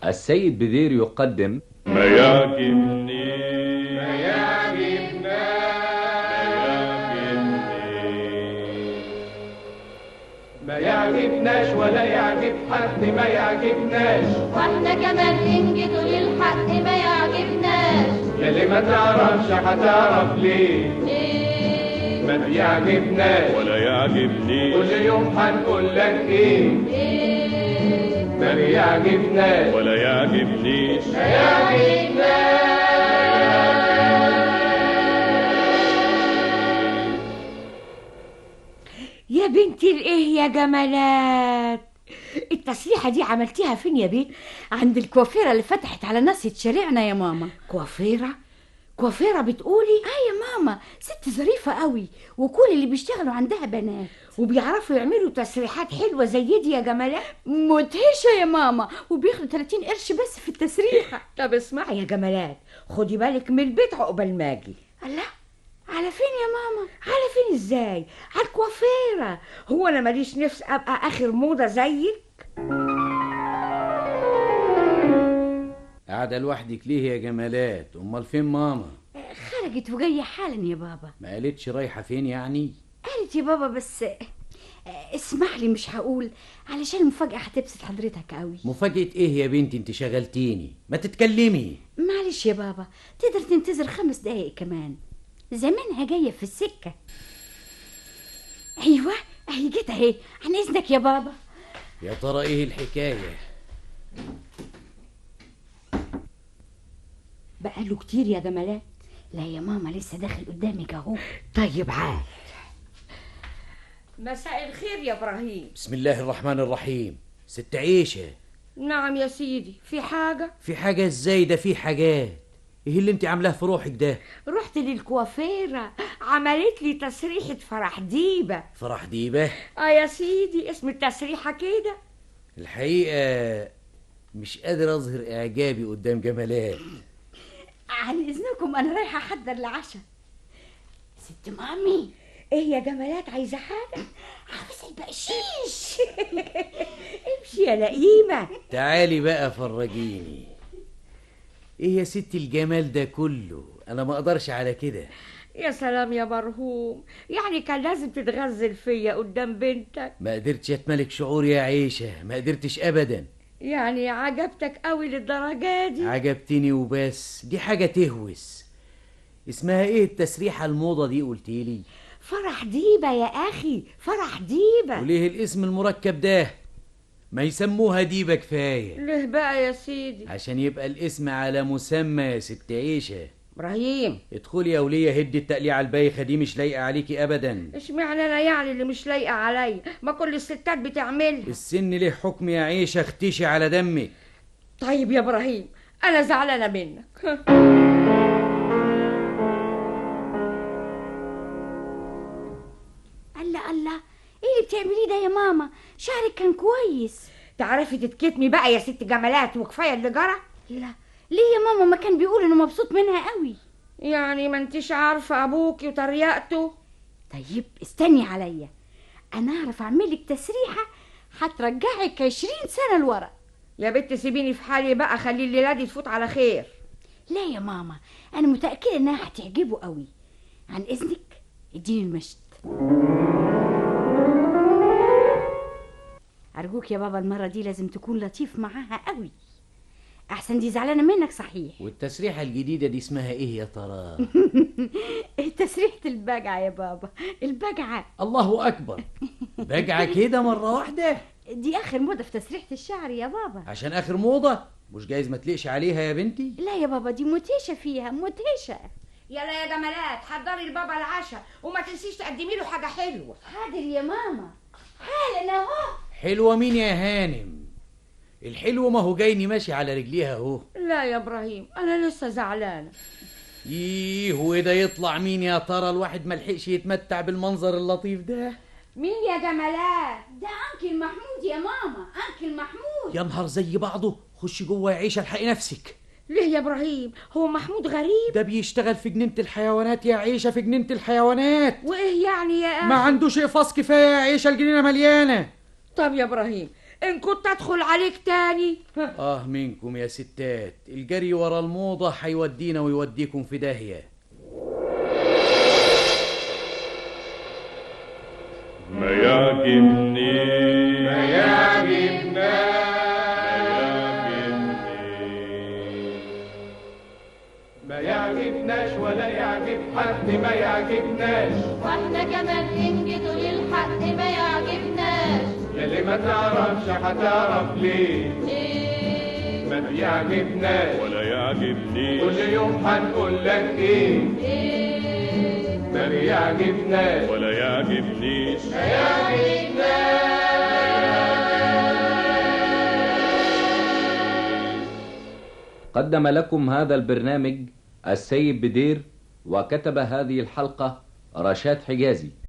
السيد بدير يقدم ما يعجبني ما يعجبنا ما يعجبناش ولا يعجب حد ما يعجبناش واحنا كمان ننجد للحق ما يعجبناش يلي ما تعرفش هتعرف ليه ايه ما بيعجبناش ولا يعجبني كل يوم هنقول لك ايه ايه ما بيعجبناش ولا يعجبنيش ما يا بنتي الايه يا جمالات التسريحة دي عملتيها فين يا بنت عند الكوافيرة اللي فتحت على ناصية شارعنا يا ماما كوافيرة كوافيرة بتقولي اه يا ماما ست ظريفة قوي وكل اللي بيشتغلوا عندها بنات وبيعرفوا يعملوا تسريحات حلوة زي دي يا جمالات مدهشة يا ماما وبياخدوا 30 قرش بس في التسريحة طب اسمعي يا جمالات خدي بالك من البيت عقبال ما اجي الله على فين يا ماما على فين ازاي على الكوافيرة هو انا ماليش نفس ابقى اخر موضة زيك قاعدة لوحدك ليه يا جمالات أمال فين ماما خرجت وجاية حالا يا بابا ما قالتش رايحة فين يعني قالت يا بابا بس آه، اسمح لي مش هقول علشان المفاجأة هتبسط حضرتك قوي مفاجأة ايه يا بنتي انت شغلتيني ما تتكلمي معلش يا بابا تقدر تنتظر خمس دقايق كمان زمانها جاية في السكة أيوة أهي جت أهي عن إذنك يا بابا يا ترى ايه الحكاية بقاله كتير يا جمالات لا يا ماما لسه داخل قدامك أهو طيب عاد مساء الخير يا ابراهيم بسم الله الرحمن الرحيم ست عيشة نعم يا سيدي في حاجة في حاجة ازاي ده في حاجات ايه اللي انت عاملاه في روحك ده رحت للكوافيرة عملت لي تسريحة فرح ديبة فرح ديبة اه يا سيدي اسم التسريحة كده الحقيقة مش قادر اظهر اعجابي قدام جمالات عن إذنكم أنا رايحة أحضر العشاء ست مامي ايه يا جمالات عايزة حاجة عاوز البقشيش امشي يا لئيمة تعالي بقى فرجيني ايه يا ست الجمال ده كله انا ما اقدرش على كده يا سلام يا مرهوم يعني كان لازم تتغزل فيا قدام بنتك ما قدرتش اتملك شعوري يا عيشة ما قدرتش ابدا يعني عجبتك قوي للدرجة دي عجبتني وبس دي حاجة تهوس اسمها ايه التسريحة الموضة دي قلتيلي فرح ديبة يا اخي فرح ديبة وليه الاسم المركب ده ما يسموها ديبة كفاية ليه بقى يا سيدي عشان يبقى الاسم على مسمى يا ست عيشة ابراهيم ادخلي يا ولية هدي التقليعة البايخة دي مش لايقة عليكي ابدا اشمعنى انا يعني اللي مش لايقة عليا ما كل الستات بتعملها السن ليه حكم يا عيشة اختشي على دمك طيب يا ابراهيم انا زعلانة منك الله الله إيه اللي بتعمليه ده يا ماما شعرك كان كويس تعرفي تتكتمي بقى يا ست جمالات وكفاية اللي جرى لا ليه يا ماما ما كان بيقول إنه مبسوط منها قوي يعني ما انتش عارفة ابوكي وتريقته طيب استني عليا أنا أعرف أعملك تسريحة هترجعك عشرين سنة لورا يا بنت سيبيني في حالي بقى خلي الليلة دي تفوت على خير لا يا ماما أنا متأكدة إنها هتعجبه قوي عن إذنك اديني المشط أرجوك يا بابا المرة دي لازم تكون لطيف معاها قوي أحسن دي زعلانة منك صحيح والتسريحة الجديدة دي اسمها ايه يا ترى تسريحة البجعة يا بابا البجعة الله اكبر بجعة كده مرة واحدة دي آخر موضة في تسريحة الشعر يا بابا عشان اخر موضة مش جايز ما تليقش عليها يا بنتي لا يا بابا دي مدهشة فيها مدهشة يلا يا جمالات حضري لبابا العشاء وما تنسيش تقدمي له حاجة حلوة حاضر يا ماما حالا اهو حلوة مين يا هانم الحلو ما هو جايني ماشي على رجليها اهو لا يا ابراهيم انا لسه زعلانة ايه هو ده يطلع مين يا ترى الواحد ملحقش يتمتع بالمنظر اللطيف ده مين يا جمالات ده أنكل محمود يا ماما أنكل محمود يا نهار زي بعضه خش جوه يا عيشه الحقي نفسك ليه يا ابراهيم هو محمود غريب ده بيشتغل في جنينه الحيوانات يا عيشه في جنينه الحيوانات وايه يعني يا ما اخي عنده شيء فاص كفايه يا عيشه الجنينه مليانه طب يا ابراهيم ان كنت ادخل عليك تاني اه منكم يا ستات الجري ورا الموضة هيودينا ويوديكم في داهية ما يعجبني ما يعجبنا ما يعجبناش ولا يعجب حد ما يعجبناش واحنا كمان ننجد للحق ما يعجبناش يلي ما تعرفش هتعرف ليه ايه ما بيعجبناش ولا يعجبني كل يوم هنقول لك ايه ايه ما بيعجبناش ولا يعجبنيش قدم لكم هذا البرنامج السيد بدير وكتب هذه الحلقة رشاد حجازي